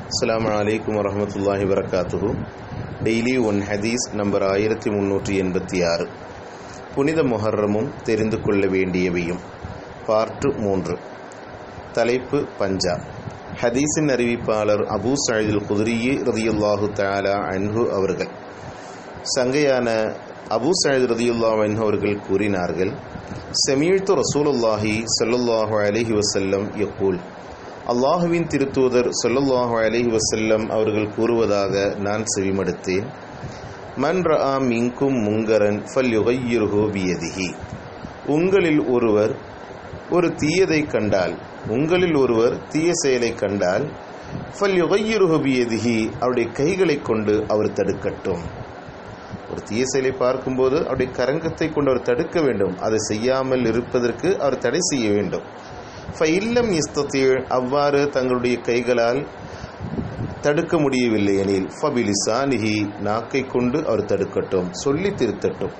அஸ்ஸலாமு அலைக்கும் வரஹமத்துல்லாஹி வரகாத்துஹு டெய்லி ஒன் ஹதீஸ் நம்பர் ஆயிரத்தி முன்னூற்றி எண்பத்தி ஆறு புனித முஹர்ரமும் தெரிந்து கொள்ள வேண்டியவையும் பார்ட்டு மூன்று தலைப்பு பஞ்சா ஹதீஸின் அறிவிப்பாளர் அபூ சயீதுல் குதிரியே ரதியுல்லாஹு தஆலா அன்ஹு அவர்கள் சங்கையான அபூ சயீத் ரதியுல்லாஹு அன்ஹு அவர்கள் கூறினார்கள் செமீழ்த்து ரசூலுல்லாஹி ஸல்லல்லாஹு அலைஹி வஸல்லம் யக்கூல் அல்லாஹுவின் திருத்தூதர் ஸல்லல்லாஹு அலைஹி வஸல்லம் அவர்கள் கூறுவதாக நான் செவிமடுத்தேன் மன் ரஆ மின்கும் முங்கரன் ஃபல்யுகையிருஹு பியதிஹி உங்களில் ஒருவர் ஒரு தீயதை கண்டால் உங்களில் ஒருவர் தீய செயலை கண்டால் ஃபல்யுகையிருஹு பியதிஹி அவருடைய கைகளை கொண்டு அவர் தடுக்கட்டும் ஒரு தீய செயலை பார்க்கும்போது அவருடைய கரங்கத்தை கொண்டு அவர் தடுக்க வேண்டும் அதை செய்யாமல் இருப்பதற்கு அவர் தடை செய்ய வேண்டும் ஃபைல்லம் இஸ்தத்தீழ் அவ்வாறு தங்களுடைய கைகளால் தடுக்க முடியவில்லை எனில் ஃபபிலிசானிஹி நாக்கை கொண்டு அவர் தடுக்கட்டும் சொல்லி திருத்தட்டும்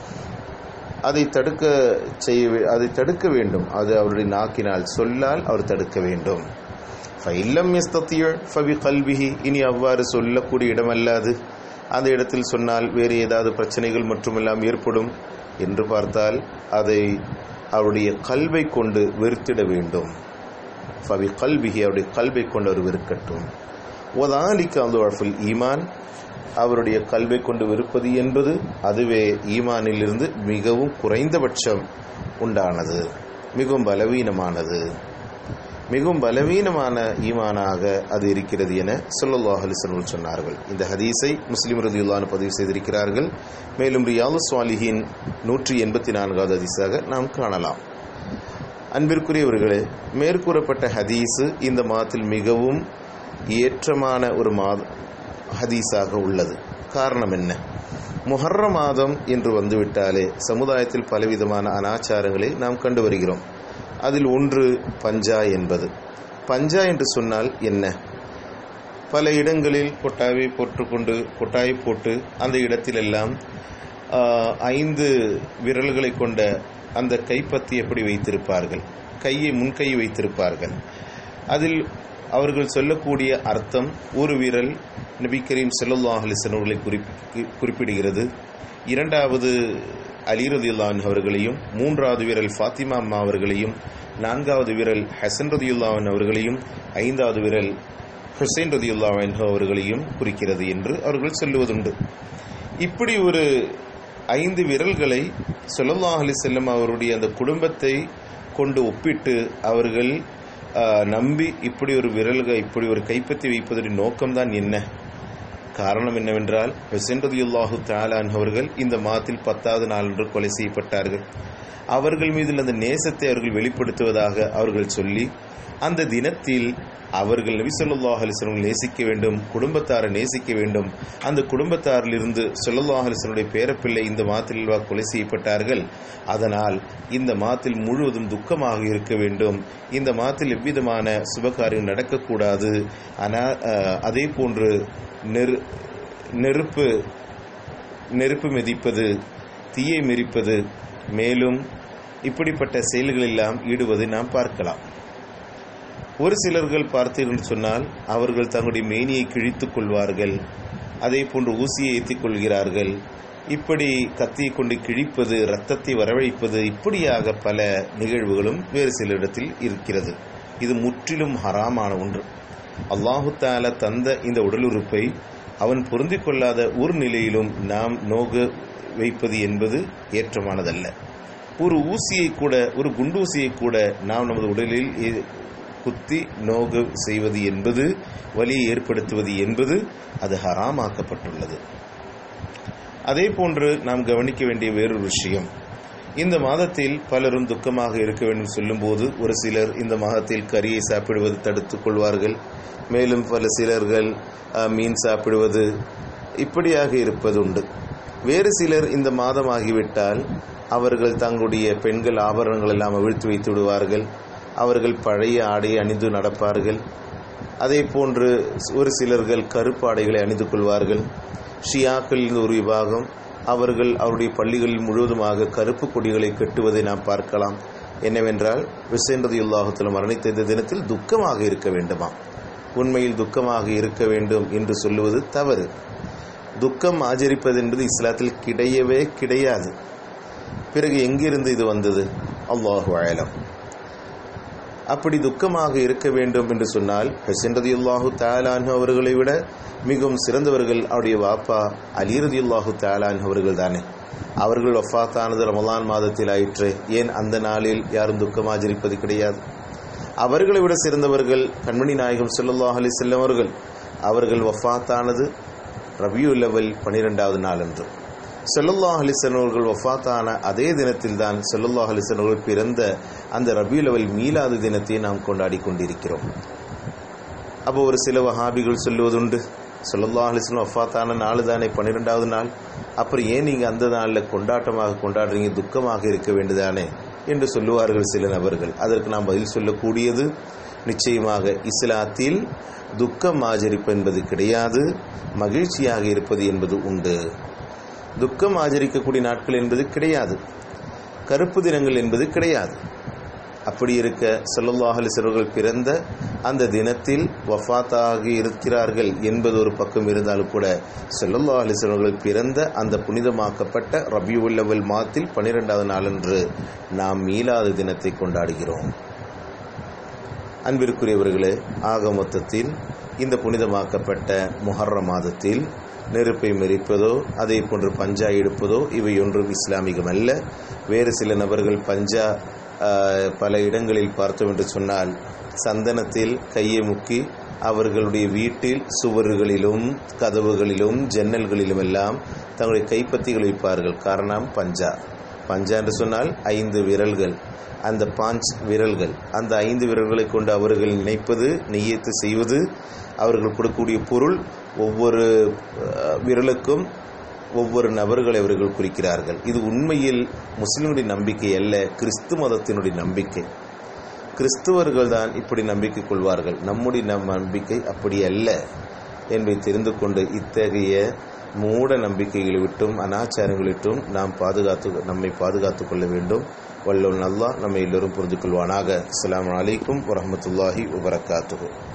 அதை தடுக்க செய்ய வே- அதை தடுக்க வேண்டும் அது அவருடைய நாக்கினால் சொல்லால் அவர் தடுக்க வேண்டும் ஃபைல்லம் இஸ்தத்தீழ் ஃபபி கல்விஹி இனி அவ்வாறு சொல்லக்கூடிய இடமல்லாது அந்த இடத்தில் சொன்னால் வேறு ஏதாவது பிரச்சனைகள் மற்றுமெல்லாம் ஏற்படும் என்று பார்த்தால் அதை அவருடைய கல்வை கொண்டு வெறுத்திட வேண்டும் ஃபவி கல்விகி அவருடைய கல்வை கொண்டு அவர் வெறுக்கட்டும் ஒதாலிக்கு அந்த ஈமான் அவருடைய கல்வை கொண்டு வெறுப்பது என்பது அதுவே ஈமானிலிருந்து மிகவும் குறைந்தபட்சம் உண்டானது மிகவும் பலவீனமானது மிகவும் பலவீனமான ஈமானாக அது இருக்கிறது என ஸல்லல்லாஹு அலைஹி வஸல்லம் சொன்னார்கள் இந்த ஹதீஸை முஸ்லிம் ரதியுல்லான்னு பதிவு செய்திருக்கிறார்கள் மேலும் ரியாது சுவாலிஹின் நூற்றி எண்பத்தி நான்காவது ஹதீஸாக நாம் காணலாம் அன்பிற்குரியவர்களே மேற்கூறப்பட்ட ஹதீஸு இந்த மாதத்தில் மிகவும் ஏற்றமான ஒரு மாத ஹதீஸாக உள்ளது காரணம் என்ன முஹர்ர மாதம் என்று வந்துவிட்டாலே சமுதாயத்தில் பலவிதமான அனாச்சாரங்களை நாம் கண்டு வருகிறோம் அதில் ஒன்று பஞ்சா என்பது பஞ்சா என்று சொன்னால் என்ன பல இடங்களில் கொட்டாவை போட்டுக்கொண்டு கொட்டாயை போட்டு அந்த இடத்திலெல்லாம் ஆஹ், ஐந்து விரல்களை கொண்ட அந்த கைப்பத்தி எப்படி வைத்திருப்பார்கள் கையை முன்கை வைத்திருப்பார்கள் அதில் அவர்கள் சொல்லக்கூடிய அர்த்தம் ஒரு விரல் நபி கரீம் ஸல்லல்லாஹு அலைஹி வஸல்லம் அவர்களை குறிப்பி குறிப்பிடுகிறது இரண்டாவது அலி ரதியுல்லான் அவர்களையும் மூன்றாவது விரல் ஃபாத்திமா அம்மா அவர்களையும் நான்காவது விரல் ஹசன் ரதியுல்லான் அவர்களையும் ஐந்தாவது விரல் ஹுசைன் ரதியுல்லான் அவர்களையும் குறிக்கிறது என்று அவர்கள் சொல்லுவதுண்டு இப்படி ஒரு ஐந்து விரல்களை ஸல்லல்லாஹு அலைஹி வஸல்லம் அவருடைய அந்த குடும்பத்தை கொண்டு ஒப்பிட்டு அவர்கள் ஆஹ், நம்பி இப்படி ஒரு விரல்கள் இப்படி ஒரு கைப்பற்றி வைப்பதன் நோக்கம்தான் என்ன காரணம் என்னவென்றால் ஹுசைன் ரதியுல்லாஹு தாலான் அவர்கள் இந்த மாதத்தில் பத்தாவது நாளன்று கொலை செய்யப்பட்டார்கள் அவர்கள் மீது அந்த நேசத்தை அவர்கள் வெளிப்படுத்துவதாக அவர்கள் சொல்லி அந்த தினத்தில் அவர்கள் நபி ஸல்லல்லாஹு அலைஹி வஸல்லம் நேசிக்க வேண்டும் குடும்பத்தாரை நேசிக்க வேண்டும் அந்த குடும்பத்தாரிலிருந்து ஸல்லல்லாஹு அலைஹி வஸல்லம் பேரப்பிள்ளை இந்த மாதத்தில் கொலை செய்யப்பட்டார்கள் அதனால் இந்த மாதத்தில் முழுவதும் துக்கமாக இருக்க வேண்டும் இந்த மாதத்தில் எவ்விதமான சுபகாரியம் நடக்கக்கூடாது ஆனால் அதே போன்று நெரு நெருப்பு நெருப்பு மிதிப்பது தீயை மிதிப்பது மேலும் இப்படிப்பட்ட செயல்களெல்லாம் ஈடுவதை நாம் பார்க்கலாம் ஒரு சிலர்கள் பார்த்தீர்கள் சொன்னால் அவர்கள் தங்களுடைய மேனியை கிழித்துக் கொள்வார்கள் அதே போன்று ஊசியை ஏற்றிக் கொள்கிறார்கள் இப்படி கத்தியை கொண்டு கிழிப்பது ரத்தத்தை வரவழைப்பது இப்படியாக பல நிகழ்வுகளும் வேறு சில இடத்தில் இருக்கிறது இது முற்றிலும் ஹராமான ஒன்று அல்லாஹு தாலா தந்த இந்த உடல் உறுப்பை அவன் பொருந்திக் கொள்ளாத ஒரு நிலையிலும் நாம் நோக வைப்பது என்பது ஏற்றமானதல்ல ஒரு ஊசியை கூட ஒரு குண்டூசியை கூட நாம் நமது உடலில் எ- குத்தி நோக செய்வது என்பது வலியை ஏற்படுத்துவது என்பது அது ஹராமாக்கப்பட்டுள்ளது அதே போன்று நாம் கவனிக்க வேண்டிய வேறொரு விஷயம் இந்த மாதத்தில் பலரும் துக்கமாக இருக்க வேண்டும் சொல்லும்போது ஒரு சிலர் இந்த மாதத்தில் கறியை சாப்பிடுவது தடுத்துக் கொள்வார்கள் மேலும் பல சிலர்கள் அஹ், மீன் சாப்பிடுவது இப்படியாக இருப்பது உண்டு வேறு சிலர் இந்த மாதம் ஆகிவிட்டால் அவர்கள் தங்களுடைய பெண்கள் ஆபரணங்கள் எல்லாம் அவிழ்த்து வைத்து விடுவார்கள் அவர்கள் பழைய ஆடையை அணிந்து நடப்பார்கள் அதே போன்று ஒரு சிலர்கள் கருப்பு ஆடைகளை அணிந்து கொள்வார்கள் ஷியாக்களின் ஒரு விபாகம் அவர்கள் அவருடைய பள்ளிகளில் முழுவதுமாக கருப்பு கொடிகளை கட்டுவதை நாம் பார்க்கலாம் என்னவென்றால் விசேன் ரதியுல்லாஹத்தில் மரணித்த இந்த தினத்தில் துக்கமாக இருக்க வேண்டுமா உண்மையில் துக்கமாக இருக்க வேண்டும் என்று சொல்லுவது தவறு துக்கம் ஆச்சரிப்பது என்பது இஸ்லாத்தில் கிடையவே கிடையாது பிறகு எங்கிருந்து இது வந்தது அல்லாஹு அயலம் அப்படி துக்கமாக இருக்க வேண்டும் என்று சொன்னால் ஹசன் ரதி அல்லாஹு தாலான் அவர்களை விட மிகவும் சிறந்தவர்கள் அவருடைய வாப்பா அலி ரதி அல்லாஹு தாலான் அவர்கள் தானே அவர்கள் வஃபாத்தானது ரமலான் மாதத்தில் ஆயிற்று ஏன் அந்த நாளில் யாரும் துக்கம் ஆச்சரிப்பது கிடையாது அவர்களை விட சிறந்தவர்கள் கண்மணி நாயகம் ஸல்லல்லாஹு அலைஹி வஸல்லம் அவர்கள் அவர்கள் வஃபாத்தானது ரபியுல் லெவல் பனிரெண்டாவது நாள் அன்று ஸல்லல்லாஹு அலைஹி வஸல்லம் அவர்கள் வஃபாத்தான அதே தினத்தில் தான் ஸல்லல்லாஹு அலைஹி வஸல்லம் அவர்கள் பிறந்த அந்த ரபியுல் லெவல் மீலாது தினத்தை நாம் கொண்டாடி கொண்டிருக்கிறோம் அப்போ ஒரு சில வஹாபிகள் சொல்லுவதுண்டு ஸல்லல்லாஹு அலைஹி வஸல்லம் வஃபாத்தான நாள் தானே பன்னிரெண்டாவது நாள் அப்புறம் ஏன் நீங்கள் அந்த நாளில் கொண்டாட்டமாக கொண்டாடுறீங்க துக்கமாக இருக்க வேண்டியதானே என்று சொல்லுவார்கள் சில நபர்கள் அதற்கு நாம் பதில் சொல்லக்கூடியது நிச்சயமாக இஸ்லாத்தில் துக்கம் ஆச்சரிப்பு என்பது கிடையாது மகிழ்ச்சியாக இருப்பது என்பது உண்டு துக்கம் ஆச்சரிக்கக்கூடிய நாட்கள் என்பது கிடையாது கருப்பு தினங்கள் என்பது கிடையாது அப்படி இருக்க ஸல்லல்லாஹு அலைஹி வஸல்லம் பிறந்த அந்த தினத்தில் வஃபாத்தாகி இருக்கிறார்கள் என்பது ஒரு பக்கம் இருந்தாலும் கூட ஸல்லல்லாஹு அலைஹி வஸல்லம் பிறந்த அந்த புனிதமாக்கப்பட்ட ரபியுல் அவல் மாதத்தில் பன்னிரெண்டாவது நாளன்று நாம் மீலாது தினத்தை கொண்டாடுகிறோம் அன்பிற்குரியவர்களே ஆக மொத்தத்தில் இந்த புனிதமாக்கப்பட்ட முஹர்ர மாதத்தில் நெருப்பை மெரிப்பதோ அதே போன்று பஞ்சா எடுப்பதோ இவை ஒன்றும் இஸ்லாமிகம் அல்ல வேறு சில நபர்கள் பஞ்சா ஆஹ், பல இடங்களில் பார்த்தோம் என்று சொன்னால் சந்தனத்தில் கையை முக்கி அவர்களுடைய வீட்டில் சுவறுகளிலும் கதவுகளிலும் ஜன்னல்களிலும் எல்லாம் தங்களுடைய கைப்பத்திகள் வைப்பார்கள் காரணம் பஞ்சா பஞ்சா என்று சொன்னால் ஐந்து விரல்கள் அந்த பாஞ்ச் விரல்கள் அந்த ஐந்து விரல்களை கொண்டு அவர்கள் நினைப்பது நெய்யத்து செய்வது அவர்கள் கொடுக்கக்கூடிய பொருள் ஒவ்வொரு அஹ், விரலுக்கும் ஒவ்வொரு நபர்களை அவர்கள் குறிக்கிறார்கள் இது உண்மையில் முஸ்லிமுடைய நம்பிக்கை அல்ல கிறிஸ்து மதத்தினுடைய நம்பிக்கை கிறிஸ்துவர்கள் தான் இப்படி நம்பிக்கை கொள்வார்கள் நம்முடைய நம் நம்பிக்கை அப்படி அல்ல என்பதை தெரிந்து கொண்டு இத்தகைய மூட நம்பிக்கைகளை விட்டும் அனாச்சாரங்களை விட்டும் நாம் பாதுகாத்து நம்மை பாதுகாத்துக் கொள்ள வேண்டும் வல்லோன் அல்லாஹ் நம்மை எல்லோரும் புரிந்து கொள்வானாக அஸ்ஸலாமு அலைக்கும் வரஹ்மத்துல்லாஹி வபரகாத்துஹு